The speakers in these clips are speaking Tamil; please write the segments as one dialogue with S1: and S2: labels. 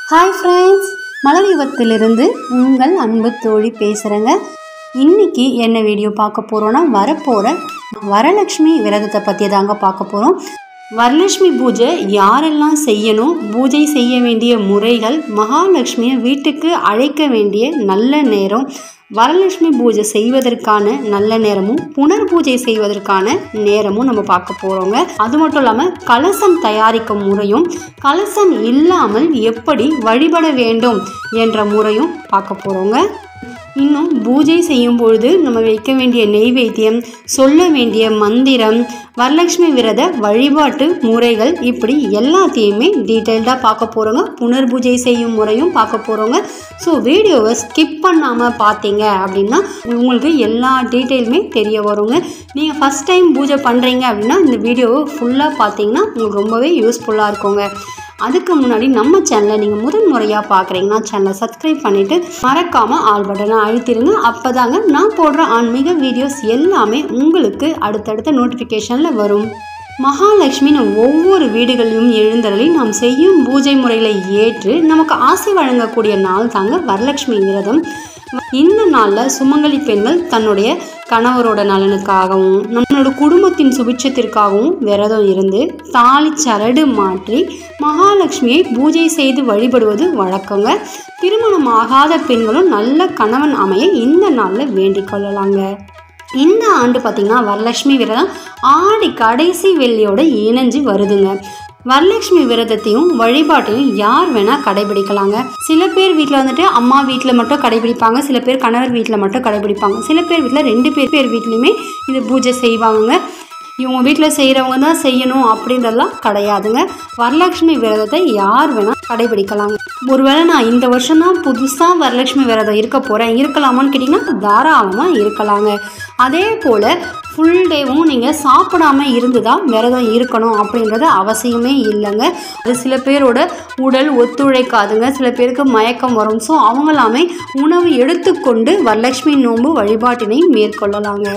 S1: ஹாய் ஃப்ரெண்ட்ஸ் மலர் யுகத்திலிருந்து உங்கள் அன்பு தோழி பேசுகிறேங்க இன்னைக்கு என்ன வீடியோ பார்க்க போகிறோன்னா வரப்போகிற வரலட்சுமி விரதத்தை பற்றி தாங்க பார்க்க போகிறோம் வரலட்சுமி பூஜை யாரெல்லாம் செய்யணும் பூஜை செய்ய வேண்டிய முறைகள் மகாலட்சுமியை வீட்டுக்கு அழைக்க வேண்டிய நல்ல நேரம் வரலட்சுமி பூஜை செய்வதற்கான நல்ல நேரமும் புனர் பூஜை செய்வதற்கான நேரமும் நம்ம பார்க்க போகிறோங்க அது மட்டும் இல்லாமல் கலசம் தயாரிக்கும் முறையும் கலசம் இல்லாமல் எப்படி வழிபட வேண்டும் என்ற முறையும் பார்க்க போகிறோங்க இன்னும் பூஜை செய்யும் பொழுது நம்ம வைக்க வேண்டிய நெய்வேத்தியம் சொல்ல வேண்டிய மந்திரம் வரலட்சுமி விரத வழிபாட்டு முறைகள் இப்படி எல்லாத்தையுமே டீட்டெயில்டாக பார்க்க போகிறோங்க புனர் பூஜை செய்யும் முறையும் பார்க்க போகிறோங்க ஸோ வீடியோவை ஸ்கிப் பண்ணாமல் பார்த்தீங்க அப்படின்னா உங்களுக்கு எல்லா டீட்டெயிலுமே தெரிய வருங்க நீங்கள் ஃபஸ்ட் டைம் பூஜை பண்ணுறீங்க அப்படின்னா இந்த வீடியோவை ஃபுல்லாக பார்த்தீங்கன்னா உங்களுக்கு ரொம்பவே யூஸ்ஃபுல்லாக இருக்குங்க அதுக்கு முன்னாடி நம்ம சேனலை நீங்கள் முதன் முறையாக பார்க்குறீங்கன்னா சேனலை சப்ஸ்கிரைப் பண்ணிவிட்டு மறக்காமல் ஆல் பட்டனை அழுத்திடுங்க அப்போ தாங்க நான் போடுற ஆன்மீக வீடியோஸ் எல்லாமே உங்களுக்கு அடுத்தடுத்த நோட்டிஃபிகேஷனில் வரும் மகாலட்சுமின்னு ஒவ்வொரு வீடுகளிலும் எழுந்தருளி நாம் செய்யும் பூஜை முறைகளை ஏற்று நமக்கு ஆசை வழங்கக்கூடிய நாள் தாங்க வரலட்சுமி விரதம் இந்த நாளில் சுமங்கலி பெண்கள் தன்னுடைய கணவரோட நலனுக்காகவும் நம்மளோட குடும்பத்தின் சுபிட்சத்திற்காகவும் விரதம் இருந்து தாலி சரடு மாற்றி மகாலட்சுமியை பூஜை செய்து வழிபடுவது வழக்கங்க திருமணம் ஆகாத பெண்களும் நல்ல கணவன் அமைய இந்த நாளில் வேண்டிக் கொள்ளலாங்க இந்த ஆண்டு பார்த்திங்கன்னா வரலட்சுமி விரதம் ஆடி கடைசி வெள்ளியோட இணைஞ்சு வருதுங்க வரலட்சுமி விரதத்தையும் வழிபாட்டையும் யார் வேணால் கடைபிடிக்கலாங்க சில பேர் வீட்டில் வந்துட்டு அம்மா வீட்டில் மட்டும் கடைபிடிப்பாங்க சில பேர் கணவர் வீட்டில் மட்டும் கடைபிடிப்பாங்க சில பேர் வீட்டில் ரெண்டு பேர் பேர் வீட்லேயுமே இது பூஜை செய்வாங்க இவங்க வீட்டில் செய்கிறவங்க தான் செய்யணும் அப்படின்றதெல்லாம் கிடையாதுங்க வரலட்சுமி விரதத்தை யார் வேணால் கடைபிடிக்கலாங்க ஒருவேளை நான் இந்த வருஷம் தான் புதுசாக வரலட்சுமி விரதம் இருக்க போகிறேன் இருக்கலாமான்னு கேட்டிங்கன்னா தாராளமாக இருக்கலாங்க அதே போல் ஃபுல் டேவும் நீங்கள் சாப்பிடாம இருந்து தான் விரதம் இருக்கணும் அப்படின்றது அவசியமே இல்லைங்க அது சில பேரோட உடல் ஒத்துழைக்காதுங்க சில பேருக்கு மயக்கம் வரும் ஸோ அவங்களாமே உணவு எடுத்துக்கொண்டு வரலட்சுமி நோன்பு வழிபாட்டினை மேற்கொள்ளலாங்க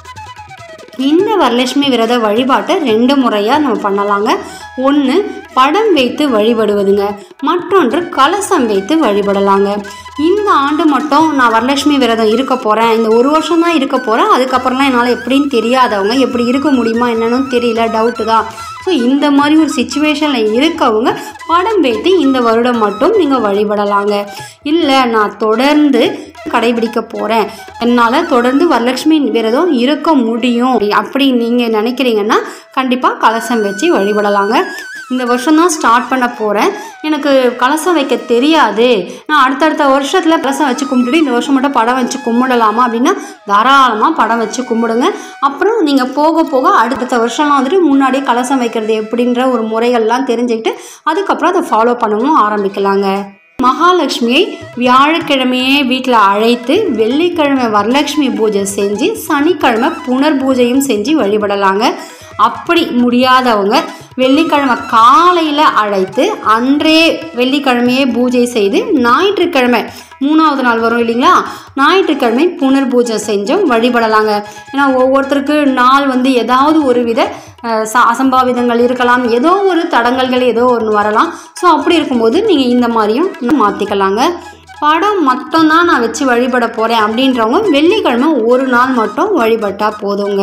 S1: இந்த வரலட்சுமி விரத வழிபாட்டை ரெண்டு முறையாக நம்ம பண்ணலாங்க ஒன்று படம் வைத்து வழிபடுவதுங்க மற்றொன்று கலசம் வைத்து வழிபடலாங்க இந்த ஆண்டு மட்டும் நான் வரலட்சுமி விரதம் இருக்க போகிறேன் இந்த ஒரு வருஷம் தான் இருக்க போகிறேன் அதுக்கப்புறம்லாம் என்னால் எப்படின்னு தெரியாதவங்க எப்படி இருக்க முடியுமா என்னன்னு தெரியல டவுட்டு தான் ஸோ இந்த மாதிரி ஒரு சுச்சுவேஷனில் இருக்கவங்க படம் வைத்து இந்த வருடம் மட்டும் நீங்கள் வழிபடலாங்க இல்லை நான் தொடர்ந்து கடைபிடிக்க போகிறேன் என்னால் தொடர்ந்து வரலட்சுமி விரதம் இருக்க முடியும் அப்படி நீங்கள் நினைக்கிறீங்கன்னா கண்டிப்பாக கலசம் வச்சு வழிபடலாங்க இந்த வருஷம் தான் ஸ்டார்ட் பண்ண போகிறேன் எனக்கு கலசம் வைக்க தெரியாது நான் அடுத்தடுத்த வருஷத்தில் கலசம் வச்சு கும்பிட்டுட்டு இந்த வருஷம் மட்டும் படம் வச்சு கும்பிடலாமா அப்படின்னா தாராளமாக படம் வச்சு கும்பிடுங்க அப்புறம் நீங்கள் போக போக அடுத்த வருஷம்லாம் வந்துட்டு முன்னாடியே கலசம் வைக்கிறது எப்படின்ற ஒரு முறைகள்லாம் தெரிஞ்சுக்கிட்டு அதுக்கப்புறம் அதை ஃபாலோ பண்ணவும் ஆரம்பிக்கலாங்க மகாலட்சுமியை வியாழக்கிழமையே வீட்டில் அழைத்து வெள்ளிக்கிழமை வரலட்சுமி பூஜை செஞ்சு சனிக்கிழமை புனர் பூஜையும் செஞ்சு வழிபடலாங்க அப்படி முடியாதவங்க வெள்ளிக்கிழமை காலையில் அழைத்து அன்றே வெள்ளிக்கிழமையே பூஜை செய்து ஞாயிற்றுக்கிழமை மூணாவது நாள் வரும் இல்லைங்களா ஞாயிற்றுக்கிழமை புனர் பூஜை செஞ்சும் வழிபடலாங்க ஏன்னா ஒவ்வொருத்தருக்கு நாள் வந்து ஏதாவது ஒரு வித அசம்பாவிதங்கள் இருக்கலாம் ஏதோ ஒரு தடங்கல்கள் ஏதோ ஒன்று வரலாம் ஸோ அப்படி இருக்கும்போது நீங்கள் இந்த மாதிரியும் மாற்றிக்கலாங்க படம் மட்டும்தான் நான் வச்சு வழிபட போகிறேன் அப்படின்றவங்க வெள்ளிக்கிழமை ஒரு நாள் மட்டும் வழிபட்டால் போதுங்க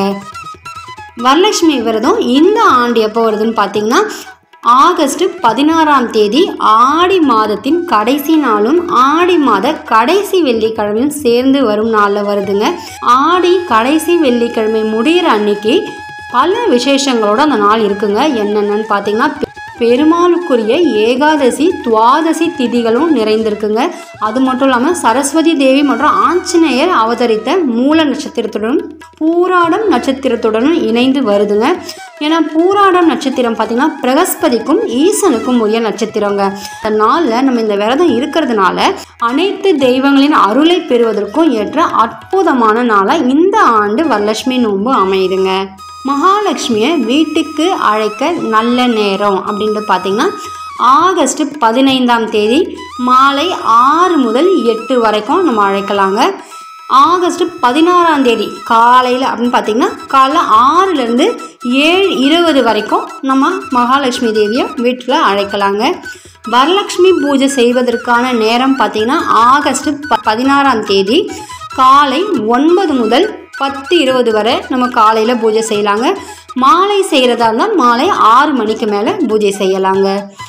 S1: வரலட்சுமி விரதம் இந்த ஆண்டு எப்போ வருதுன்னு பார்த்தீங்கன்னா ஆகஸ்ட் பதினாறாம் தேதி ஆடி மாதத்தின் கடைசி நாளும் ஆடி மாத கடைசி வெள்ளிக்கிழமையும் சேர்ந்து வரும் நாளில் வருதுங்க ஆடி கடைசி வெள்ளிக்கிழமை முடிகிற அன்னைக்கு பல விசேஷங்களோட அந்த நாள் இருக்குங்க என்னென்னு பார்த்தீங்கன்னா பெருமாளுக்குரிய ஏகாதசி துவாதசி திதிகளும் நிறைந்திருக்குங்க அது மட்டும் இல்லாமல் சரஸ்வதி தேவி மற்றும் ஆஞ்சநேயர் அவதரித்த மூல நட்சத்திரத்துடனும் பூராடம் நட்சத்திரத்துடனும் இணைந்து வருதுங்க ஏன்னா பூராடம் நட்சத்திரம் பார்த்திங்கன்னா பிரகஸ்பதிக்கும் ஈசனுக்கும் உரிய நட்சத்திரங்க இந்த நாளில் நம்ம இந்த விரதம் இருக்கிறதுனால அனைத்து தெய்வங்களின் அருளை பெறுவதற்கும் ஏற்ற அற்புதமான நாளாக இந்த ஆண்டு வரலட்சுமி நோன்பு அமையுதுங்க மகாலட்சுமியை வீட்டுக்கு அழைக்க நல்ல நேரம் அப்படின்ட்டு பார்த்திங்கன்னா ஆகஸ்ட் பதினைந்தாம் தேதி மாலை ஆறு முதல் எட்டு வரைக்கும் நம்ம அழைக்கலாங்க ஆகஸ்ட் பதினாறாம் தேதி காலையில் அப்படின்னு பார்த்தீங்கன்னா காலைல ஆறுலேருந்து ஏழு இருபது வரைக்கும் நம்ம மகாலட்சுமி தேவியை வீட்டில் அழைக்கலாங்க வரலட்சுமி பூஜை செய்வதற்கான நேரம் பார்த்தீங்கன்னா ஆகஸ்ட் ப பதினாறாம் தேதி காலை ஒன்பது முதல் பத்து இருபது வரை நம்ம காலையில் பூஜை செய்யலாங்க மாலை செய்கிறதா இருந்தால் மாலை ஆறு மணிக்கு மேலே பூஜை செய்யலாங்க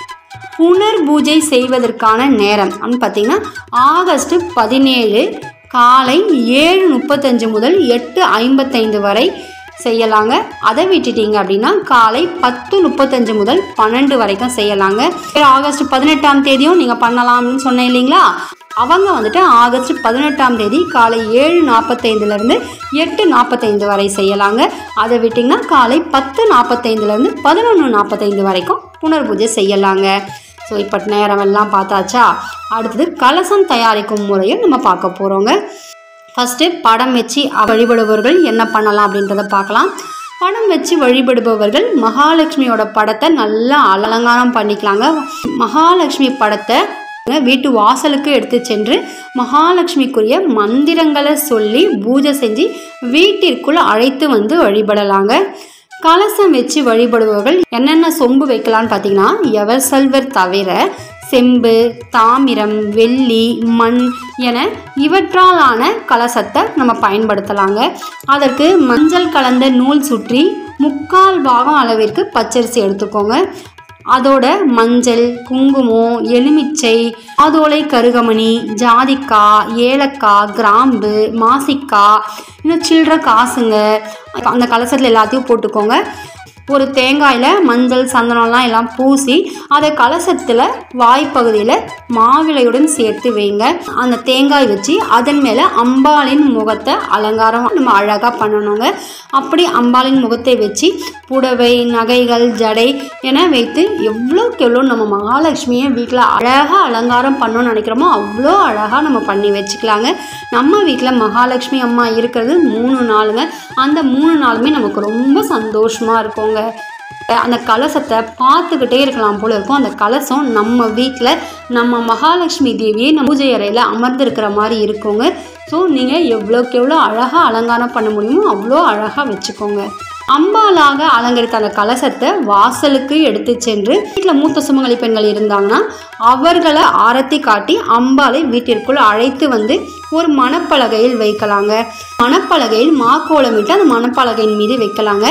S1: புனர் பூஜை செய்வதற்கான நேரம் அப்படின்னு பார்த்தீங்கன்னா ஆகஸ்ட் பதினேழு காலை ஏழு முப்பத்தஞ்சு முதல் எட்டு ஐம்பத்தைந்து வரை செய்யலாங்க அதை விட்டுட்டீங்க அப்படின்னா காலை பத்து முப்பத்தஞ்சு முதல் பன்னெண்டு வரைக்கும் செய்யலாங்க ஆகஸ்ட் பதினெட்டாம் தேதியும் நீங்கள் பண்ணலாம் அப்படின்னு சொன்னேன் இல்லைங்களா அவங்க வந்துட்டு ஆகஸ்ட் பதினெட்டாம் தேதி காலை ஏழு நாற்பத்தைந்துலேருந்து எட்டு நாற்பத்தைந்து வரை செய்யலாங்க அதை விட்டிங்கன்னா காலை பத்து நாற்பத்தைந்துலேருந்து பதினொன்று நாற்பத்தைந்து வரைக்கும் புனர் பூஜை செய்யலாங்க ஸோ இப்போ நேரம் எல்லாம் பார்த்தாச்சா அடுத்தது கலசம் தயாரிக்கும் முறையை நம்ம பார்க்க போகிறோங்க ஃபஸ்ட்டு படம் வச்சு வழிபடுபவர்கள் என்ன பண்ணலாம் அப்படின்றத பார்க்கலாம் படம் வச்சு வழிபடுபவர்கள் மகாலட்சுமியோட படத்தை நல்லா அலங்காரம் பண்ணிக்கலாங்க மகாலட்சுமி படத்தை வீட்டு வாசலுக்கு எடுத்து சென்று மகாலட்சுமிக்குரிய மந்திரங்களை சொல்லி பூஜை செஞ்சு வீட்டிற்குள் அழைத்து வந்து வழிபடலாங்க கலசம் வச்சு வழிபடுபவர்கள் என்னென்ன சொம்பு வைக்கலான்னு பார்த்தீங்கன்னா எவர் செல்வர் தவிர செம்பு தாமிரம் வெள்ளி மண் என இவற்றாலான கலசத்தை நம்ம பயன்படுத்தலாங்க அதற்கு மஞ்சள் கலந்த நூல் சுற்றி முக்கால் பாகம் அளவிற்கு பச்சரிசி எடுத்துக்கோங்க அதோட மஞ்சள் குங்குமம் எலுமிச்சை ஆதோலை கருகமணி ஜாதிக்காய் ஏலக்காய் கிராம்பு மாசிக்காய் இன்னும் சில்லற காசுங்க அந்த கலசத்தில் எல்லாத்தையும் போட்டுக்கோங்க ஒரு தேங்காயில் மஞ்சள் சந்தனம்லாம் எல்லாம் பூசி அதை கலசத்தில் வாய்ப்பகுதியில் மாவிளையுடன் சேர்த்து வைங்க அந்த தேங்காய் வச்சு அதன் மேலே அம்பாளின் முகத்தை அலங்காரம் நம்ம அழகாக பண்ணணுங்க அப்படி அம்பாளின் முகத்தை வச்சு புடவை நகைகள் ஜடை என வைத்து எவ்வளோக்கு எவ்வளோ நம்ம மகாலட்சுமியை வீட்டில் அழகாக அலங்காரம் பண்ணணும்னு நினைக்கிறோமோ அவ்வளோ அழகாக நம்ம பண்ணி வச்சுக்கலாங்க நம்ம வீட்டில் மகாலட்சுமி அம்மா இருக்கிறது மூணு நாளுங்க அந்த மூணு நாளுமே நமக்கு ரொம்ப சந்தோஷமாக இருக்குங்க அந்த கலசத்தை பார்த்துக்கிட்டே இருக்கலாம் போல இருக்கும் அந்த கலசம் நம்ம வீட்டில் நம்ம மகாலட்சுமி தேவியை நம்ம பூஜை அறையில் அமர்ந்திருக்கிற மாதிரி இருக்குங்க ஸோ நீங்கள் எவ்வளோக்கு எவ்வளோ அழகாக அலங்காரம் பண்ண முடியுமோ அவ்வளோ அழகாக வச்சுக்கோங்க அம்பாலாக அலங்கரித்த அந்த கலசத்தை வாசலுக்கு எடுத்து சென்று வீட்டில் மூத்த சுமங்கலி பெண்கள் இருந்தாங்கன்னா அவர்களை ஆரத்தி காட்டி அம்பாலை வீட்டிற்குள் அழைத்து வந்து ஒரு மணப்பலகையில் வைக்கலாங்க மணப்பலகையில் மாக்கோலமிட்டு அந்த மணப்பலகையின் மீது வைக்கலாங்க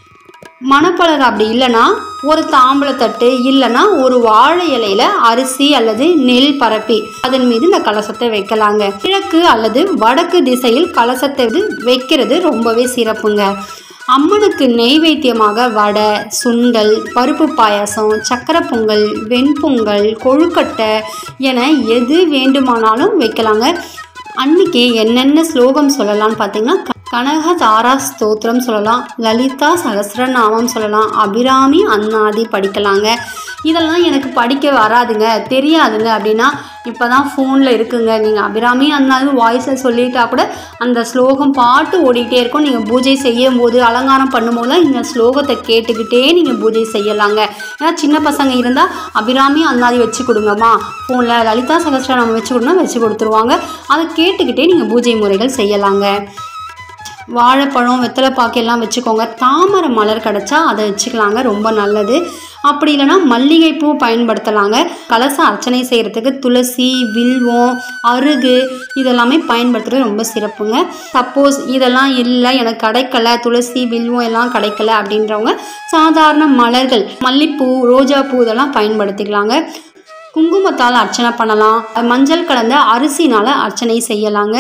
S1: மணப்பலகை அப்படி இல்லைன்னா ஒரு தாம்பளத்தட்டு இல்லைன்னா ஒரு வாழை இலையில அரிசி அல்லது நெல் பரப்பி அதன் மீது இந்த கலசத்தை வைக்கலாங்க கிழக்கு அல்லது வடக்கு திசையில் கலசத்தை வந்து வைக்கிறது ரொம்பவே சிறப்புங்க அம்மனுக்கு நெய்வேத்தியமாக வடை சுண்டல் பருப்பு பாயாசம் சக்கரை பொங்கல் வெண்பொங்கல் கொழுக்கட்டை என எது வேண்டுமானாலும் வைக்கலாங்க அன்னைக்கு என்னென்ன ஸ்லோகம் சொல்லலாம்னு பார்த்தீங்கன்னா கனகதாரா ஸ்தோத்திரம் சொல்லலாம் லலிதா சகஸ்ரநாமம் சொல்லலாம் அபிராமி அன்னாதி படிக்கலாங்க இதெல்லாம் எனக்கு படிக்க வராதுங்க தெரியாதுங்க அப்படின்னா இப்போ தான் ஃபோனில் இருக்குங்க நீங்கள் அபிராமி அன்னாதி வாய்ஸில் சொல்லிட்டா கூட அந்த ஸ்லோகம் பாட்டு ஓடிக்கிட்டே இருக்கும் நீங்கள் பூஜை செய்யும் போது அலங்காரம் பண்ணும்போது தான் இந்த ஸ்லோகத்தை கேட்டுக்கிட்டே நீங்கள் பூஜை செய்யலாங்க ஏன்னா சின்ன பசங்க இருந்தால் அபிராமி அன்னாதி வச்சு கொடுங்கம்மா ஃபோனில் லலிதா சகஸ்ரநாமம் வச்சு கொடுனா வச்சு கொடுத்துருவாங்க அதை கேட்டுக்கிட்டே நீங்கள் பூஜை முறைகள் செய்யலாங்க வாழைப்பழம் வெத்தலைப்பாக்கு எல்லாம் வச்சுக்கோங்க தாமரை மலர் கிடச்சா அதை வச்சுக்கலாங்க ரொம்ப நல்லது அப்படி இல்லைன்னா மல்லிகைப்பூ பயன்படுத்தலாங்க கலச அர்ச்சனை செய்கிறதுக்கு துளசி வில்வம் அருகு இதெல்லாமே பயன்படுத்துறது ரொம்ப சிறப்புங்க சப்போஸ் இதெல்லாம் இல்லை எனக்கு கிடைக்கல துளசி வில்வம் எல்லாம் கிடைக்கல அப்படின்றவங்க சாதாரண மலர்கள் மல்லிப்பூ ரோஜாப்பூ இதெல்லாம் பயன்படுத்திக்கலாங்க குங்குமத்தால் அர்ச்சனை பண்ணலாம் மஞ்சள் கலந்த அரிசினால் அர்ச்சனை செய்யலாங்க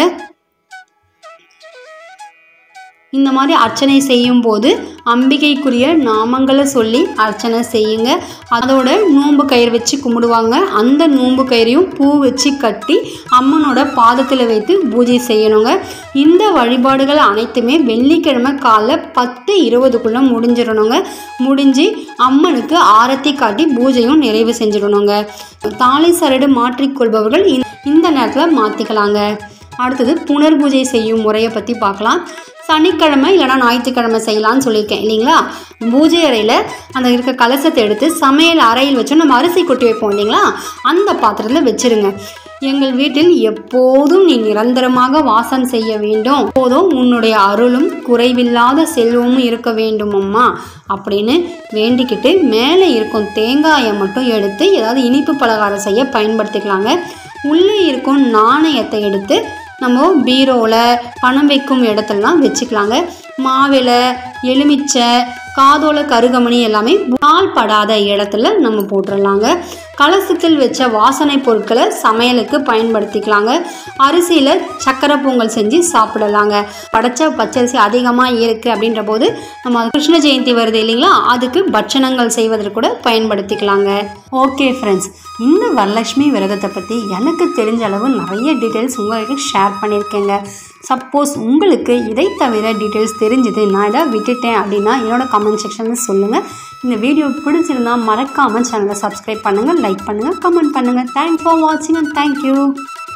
S1: இந்த மாதிரி அர்ச்சனை செய்யும் போது அம்பிகைக்குரிய நாமங்களை சொல்லி அர்ச்சனை செய்யுங்க அதோட நோன்பு கயிறு வச்சு கும்பிடுவாங்க அந்த நோன்பு கயிறையும் பூ வச்சு கட்டி அம்மனோட பாதத்தில் வைத்து பூஜை செய்யணுங்க இந்த வழிபாடுகள் அனைத்துமே வெள்ளிக்கிழமை காலைல பத்து இருபதுக்குள்ளே முடிஞ்சிடணுங்க முடிஞ்சு அம்மனுக்கு ஆரத்தி காட்டி பூஜையும் நிறைவு செஞ்சிடணுங்க தாலி சரடு மாற்றிக்கொள்பவர்கள் இந்த- இந்த நேரத்தில் மாற்றிக்கலாங்க அடுத்தது புனர் பூஜை செய்யும் முறையை பற்றி பார்க்கலாம் சனிக்கிழமை இல்லைனா ஞாயிற்றுக்கிழமை செய்யலாம்னு சொல்லியிருக்கேன் இல்லைங்களா பூஜை அறையில் அந்த இருக்க கலசத்தை எடுத்து சமையல் அறையில் வச்சு நம்ம அரிசி கொட்டி வைப்போம் இல்லைங்களா அந்த பாத்திரத்தில் வச்சிருங்க எங்கள் வீட்டில் எப்போதும் நீ நிரந்தரமாக வாசம் செய்ய வேண்டும் எப்போதும் உன்னுடைய அருளும் குறைவில்லாத செல்வமும் இருக்க வேண்டும் அம்மா அப்படின்னு வேண்டிக்கிட்டு மேலே இருக்கும் தேங்காயை மட்டும் எடுத்து ஏதாவது இனிப்பு பலகாரம் செய்ய பயன்படுத்திக்கலாங்க உள்ளே இருக்கும் நாணயத்தை எடுத்து நம்ம பீரோவில் பணம் வைக்கும் இடத்துலலாம் வச்சுக்கலாங்க மாவிலை எலுமிச்சை காதோல கருகமணி எல்லாமே கால் படாத இடத்துல நம்ம போட்டுடலாங்க கலசத்தில் வச்ச வாசனை பொருட்களை சமையலுக்கு பயன்படுத்திக்கலாங்க அரிசியில் சக்கரை பொங்கல் செஞ்சு சாப்பிடலாங்க படைச்ச பச்சரிசி அதிகமாக இருக்குது அப்படின்ற போது நம்ம கிருஷ்ண ஜெயந்தி வருது இல்லைங்களா அதுக்கு பட்சணங்கள் செய்வதற்கு கூட பயன்படுத்திக்கலாங்க ஓகே ஃப்ரெண்ட்ஸ் இந்த வரலட்சுமி விரதத்தை பற்றி எனக்கு தெரிஞ்ச அளவு நிறைய டீட்டெயில்ஸ் உங்களுக்கு ஷேர் பண்ணியிருக்கேங்க சப்போஸ் உங்களுக்கு இதை தவிர டீட்டெயில்ஸ் தெரிஞ்சுது நான் இதை விட்டுட்டேன் அப்படின்னா என்னோட கமெண்ட் செக்ஷனில் சொல்லுங்கள் இந்த வீடியோ பிடிச்சிருந்தா மறக்காமல் சேனலை சப்ஸ்கிரைப் பண்ணுங்கள் லைக் பண்ணுங்கள் கமெண்ட் பண்ணுங்கள் தேங்க்ஸ் ஃபார் வாட்சிங் அண்ட் தேங்க்யூ